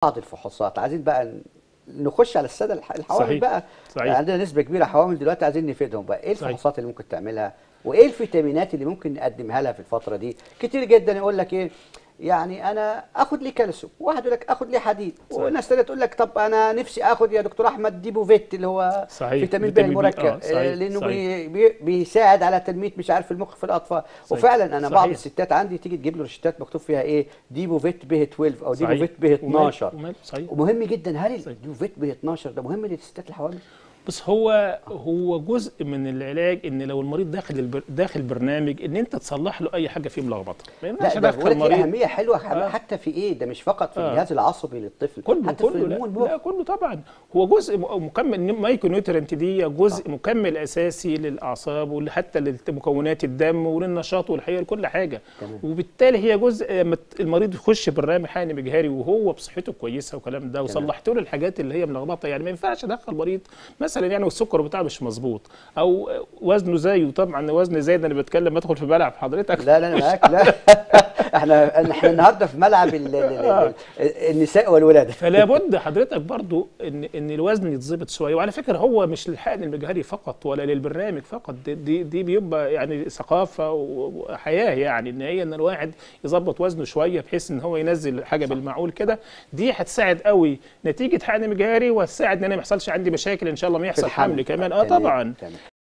بعض الفحوصات عايزين بقى نخش على الساده الح- الحوامل صحيح. بقى صحيح. عندنا نسبه كبيره حوامل دلوقتي عايزين نفيدهم بقى ايه صحيح. الفحوصات اللي ممكن تعملها وايه الفيتامينات اللي ممكن نقدمها لها في الفتره دي كتير جدا يقول لك ايه يعني انا اخد لي كالسيوم واحد يقول لك اخد لي حديد صحيح. وناس تانية تقول لك طب انا نفسي اخد يا دكتور احمد ديبوفيت اللي هو صحيح. فيتامين ب فيتامين بي. المركب آه، صحيح. آه، لانه صحيح. بي بي بيساعد على تنميه مش عارف المخ في الاطفال صحيح. وفعلا انا بعض صحيح. الستات عندي تيجي تجيب له روشتات مكتوب فيها ايه ديبوفيت ب 12 او صحيح. ديبوفيت ب ومال- 12 ومال- صحيح ومهم جدا هل صحيح. الديبوفيت ب 12 ده مهم للستات الحوامل؟ بص هو هو جزء من العلاج ان لو المريض داخل البر... داخل برنامج ان انت تصلح له اي حاجه فيه ملخبطه ما ينفعش لا ده ادخل بقول لك مريض اهميه حلوه آه. حتى في ايه ده مش فقط في آه. الجهاز العصبي للطفل كله حتى في كله لا, النمو لا كله طبعا هو جزء م- مكمل مايكرو نيوترنت دي جزء مكمل اساسي للاعصاب وحتى لمكونات الدم وللنشاط والحياه لكل حاجه تمام. وبالتالي هي جزء لما ت- المريض يخش برنامج حقن مجهري وهو بصحته كويسه والكلام ده وصلحت له الحاجات اللي هي ملخبطه يعني ما ينفعش ادخل مريض مثلا يعني والسكر بتاعه مش مظبوط او وزنه زيه طبعا وزن زايد انا بتكلم ادخل في ملعب حضرتك لا لا انا معاك لا احنا احنا النهارده في ملعب ال- ال- ال- النساء والولاده فلا بد حضرتك برضو ان ان الوزن يتظبط شويه وعلى فكره هو مش للحقن المجهري فقط ولا للبرنامج فقط دي دي, دي بيبقى يعني ثقافه وحياه يعني ان هي ان الواحد يظبط وزنه شويه بحيث ان هو ينزل حاجه بالمعقول كده دي هتساعد قوي نتيجه حقن مجهري وهتساعد ان انا ما يحصلش عندي مشاكل ان شاء الله ما في يحصل الحمل. حمل كمان اه تمام، طبعا تمام.